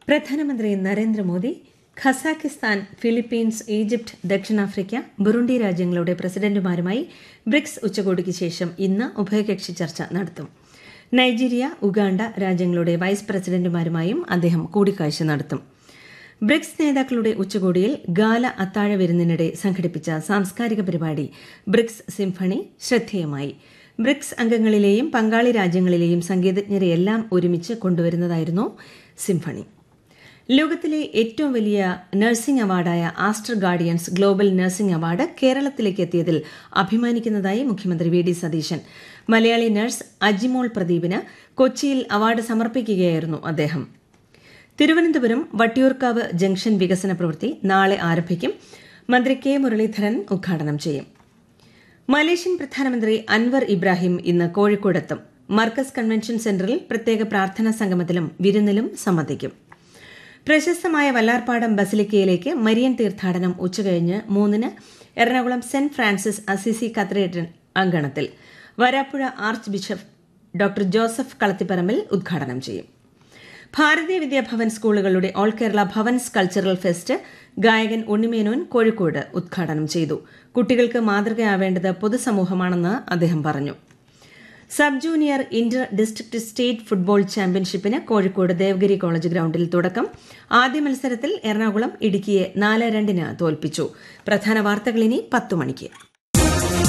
പ്രധാനമന്ത്രി Narendra Modi Kazakhstan Philippines Egypt ദക്ഷിണാഫ്രിക്ക Burundi രാജ്യങ്ങളുടെ പ്രസിഡന്റുമാരുമായി ബ്രിക്സ് ഉച്ചകോടിക്ക് ശേഷം ഇന്ന് ഉഭയകക്ഷി ചർച്ച നടത്തും നൈജീരിയ ഉഗാണ്ട രാജ്യങ്ങളുടെ വൈസ് പ്രസിഡന്റുമാരുമായും അദ്ദേഹം കൂടിക്കാഴ്ച നടത്തും ബ്രിക്സ് നേതാക്കളുടെ ഉച്ചകോടിയിൽ ഗാല അത്താഴ വിരുന്നിനിടെ സംഘടിപ്പിച്ച സാംസ്കാരിക പരിപാടി ബ്രിക്സ് സിംഫണി ശ്രദ്ധേയമായി ബ്രിക്സ് അംഗങ്ങളിലെയും പങ്കാളി രാജ്യങ്ങളിലെയും സംഗീതജ്ഞരെയെല്ലാം ഒരുമിച്ച് കൊണ്ടുവരുന്നതായിരുന്നു സിംഫണി ലോകത്തിലെ ഏറ്റവും വലിയ നഴ്സിംഗ് അവാർഡായ Aster guardians global nursing award കേരളത്തിലേക്ക് എത്തിയതിൽ അഭിമാനിക്കുന്നതായി മുഖ്യമന്ത്രി V D Satheesan Malayali nurse Ajimol പ്രദീപിന് കൊച്ചിയിൽ അവാർഡ് സമർപ്പിക്കുകയായിരുന്നു അദ്ദേഹം തിരുവനന്തപുരം വട്ടിയൂർക്കാവ് ജംഗ്ഷൻ വികസന പ്രവൃത്തി നാളെ ആരംഭിക്കും മന്ത്രി കെ മുരളീധരൻ ഉദ്ഘാടനം ചെയ്യും മലേഷ്യൻ പ്രധാനമന്ത്രി അൻവർ ഇബ്രാഹിം ഇന്ന് കോഴിക്കോടെത്തും മർക്കസ് കൺവെൻഷൻ സെന്ററിൽ പ്രത്യേക പ്രാർത്ഥനാ സംഗമത്തിലും വിരുന്നിലും സംബന്ധിക്കും പ്രശസ്തമായ വല്ലാർപാടം ബസിലിക്കയിലേക്ക് മരിയൻ തീർത്ഥാടനം ഉച്ചകഴിഞ്ഞ് മൂന്നിന് Ernakulam saint Francis Assisi cathedral അങ്കണത്തിൽ Varappuzha archbishop doctor Joseph Kalathiparambil ഉദ്ഘാടനം ചെയ്യും ഭാരതീയ വിദ്യാഭവൻ സ്കൂളുകളുടെ all Kerala Bhavans cultural fest ഗായകൻ ഉണ്ണിമേനോൻ കോഴിക്കോട് ഉദ്ഘാടനം ചെയ്തു കുട്ടികൾക്ക് മാതൃകയാവേണ്ടത് പൊതുസമൂഹമാണെന്ന് അദ്ദേഹം പറഞ്ഞു sub junior inter district state football ചാമ്പ്യൻഷിപ്പിന് കോഴിക്കോട് ദേവഗിരി കോളേജ് ഗ്രൌണ്ടിൽ തുടക്കം ആദ്യ മത്സരത്തിൽ എറണാകുളം ഇടുക്കിയെ നാല് രണ്ടിന് തോൽപ്പിച്ചു പ്രധാന വാർത്തകൾ ഇനി പത്തു മണിക്ക്